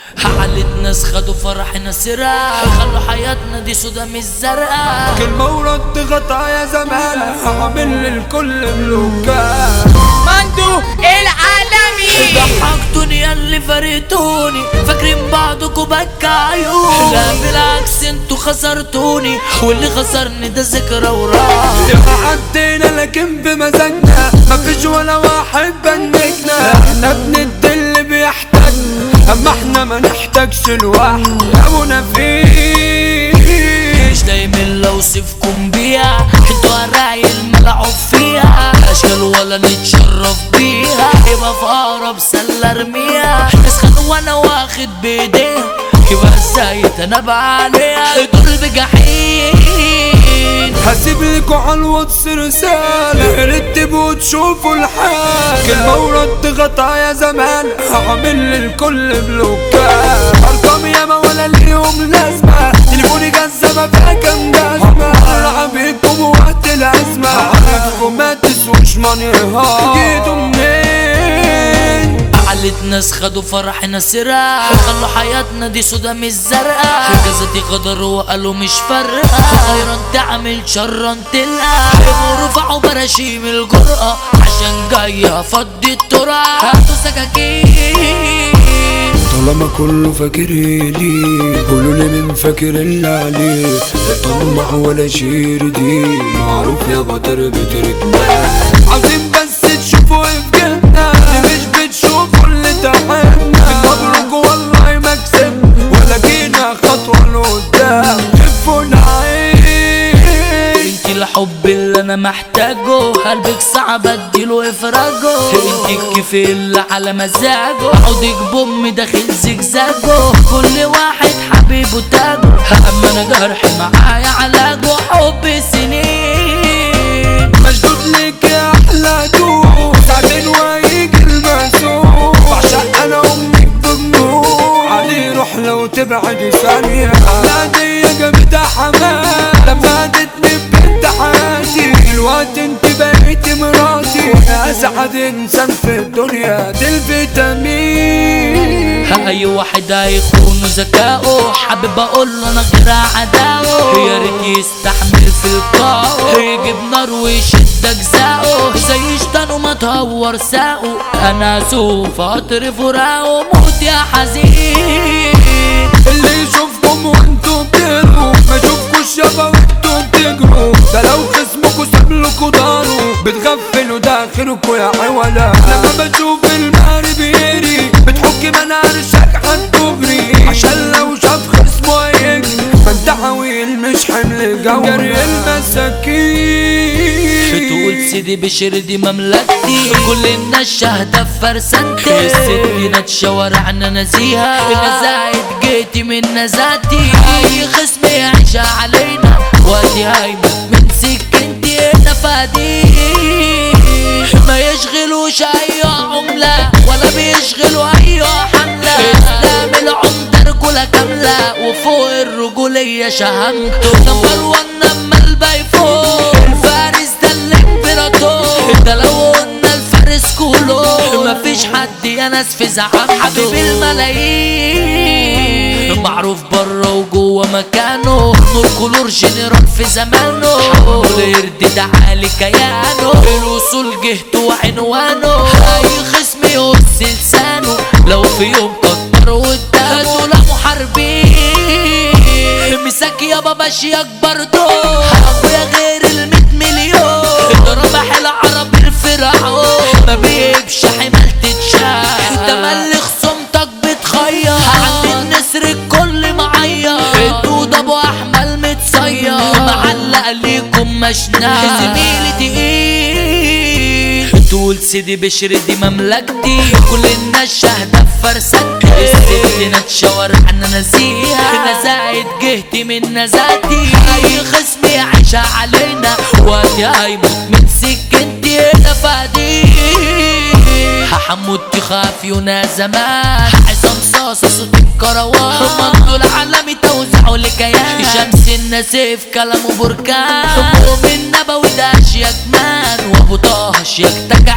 حالة ناس خدوا فرحنا سرقة خلوا حياتنا دي سودا مش زرقاء كلمة ورد غطا يا زمان هعمل للكل ملوكات مندو العالمي ضحكتوني يا اللي فرقتوني فاكرين بعضكوا بكى عيوني لا بالعكس انتوا خسرتوني واللي خسرني ده ذكرى وراح عدينا لكن بمزاجنا مفيش ولا واحد بنكنا احنا بندي اللي بيحتاج اما احنا ما نحتاجش الواحد يا منافيش مش دايما لو اوصفكم بيها انتوا عرايل ملعوب فيها اشكال ولا نتشرف بيها يبقى في اقرب سله ارميها اسخن وانا واخد بايديها يبقى ازاي اتنبع عليها دول بجحيم هسيب لكوا على الواتس رسالة رتبوا تشوفوا الحال كلمة ورد غطا يا زمان هعمل للكل بلوكات ارقام ياما ولا اليوم لازمة تليفوني جزمة فيها كام جزمة العب بيكم وقت الازمة عارفكم ما تسوش مانيها جيتوا منين علت ناس خدوا فرحنا سرقة خلوا حياتنا دي سودا مش زرقاء جزتي غدر وقالوا مش فارقة خيرا تعمل شرا تلقى قاموا رفعوا براشيم الجرأة عشان جاية افضي التراب هاتوا سكاكين طالما كله فاكر لي قولوا لي مين فاكر اللي عليه لا طمع ولا شير دي معروف يا بطر بتركنا عاوزين بس تشوفوا في جنة مش بتشوفوا اللي تعبنا مبروك والله ما كسبنا ولا جينا خطوة لقدام خفوا العين انتي الحب اللي انا محتاجه قلبك صعب اديله افراجه انتي الكيف اللي على مزاجه عودك بام داخل زجزاجه كل واحد حبيبه تاجه اما انا جرحي معايا علاجه حب سنين مشدود لك يا احلى دوب ساعتين وهيجي المسؤول بعشق انا امك بجنون علي روح لو تبعدي ثانية لا دي جابتها حمام لما ادتني بنت حياتي الوقت انت بقيت مراتي اسعد انسان في الدنيا دي الفيتامين اي واحد هيخون ذكائه حابب اقول له انا غير عداوه يا ريت يستحمل في القاعه يجيب نار ويشد اجزاؤه زي شطان وما تهور ساقه انا سوف قطر فراقه موت يا حزين اللي يشوفكم وانتوا بتجروا ما يشوفكوش يابا وانتوا بتجروا ده لو خصمكوا سابلكوا داروا بتغفلوا داخلكوا يا عولا لما بشوف المهر بيري بتحكي منارشك هتجري عشان لو شاف خصمه هيجري فانت عويل مش حمل جو جري المساكين تقول سيدي بشر دي مملكتي كل الناس شاهدة في فرسانتي الست شوارعنا نزيها نزايد جيتي من نزاتي اي خصم يعيش علينا وادي هايمة من سكنتي انا فادي ما يشغلوش اي عملة ولا بيشغلوا اي حملة اسلام العمدة رجولة كاملة وفوق الرجولية شهامته نمبر وان اما الباقي فوق الفارس ده الامبراطور ده لو قلنا الفارس كله مفيش حد يا ناس في زعامته حبيب الملايين معروف بره وجوه مكانه نور كلور جنرال في زمانه القرد ده عالي كيانه الوصول جهته وعنوانه اي خصم يقص لسانه لو في يوم كتر قدامه دول محاربين مساك يا بابا شياك برضو اخويا غير الميت مليون ربح العرب الفرعون ما بيجيبش حمال تتشاف تملي خصومتك بتخير عند النسر الكل معير الدود ابو احمل متصير معلق ليكم مشناق زميلي تقيل تقول سيدي بشر دي مملكتي كل الناس شاهدة في فرسكتي الست نتشاور احنا نزيها نزايد جهتي من نزاتي اي خصم يعيش علينا وقتي هيموت من سكنتي انا فادي حمود تخاف يونا زمان حسام صاصة صوت الكروان منطو العالمي توزعوا لكيان شمس النسيف كلامه بركان مؤمن نبوي ده اشياك مان وابو طه اشياك تكا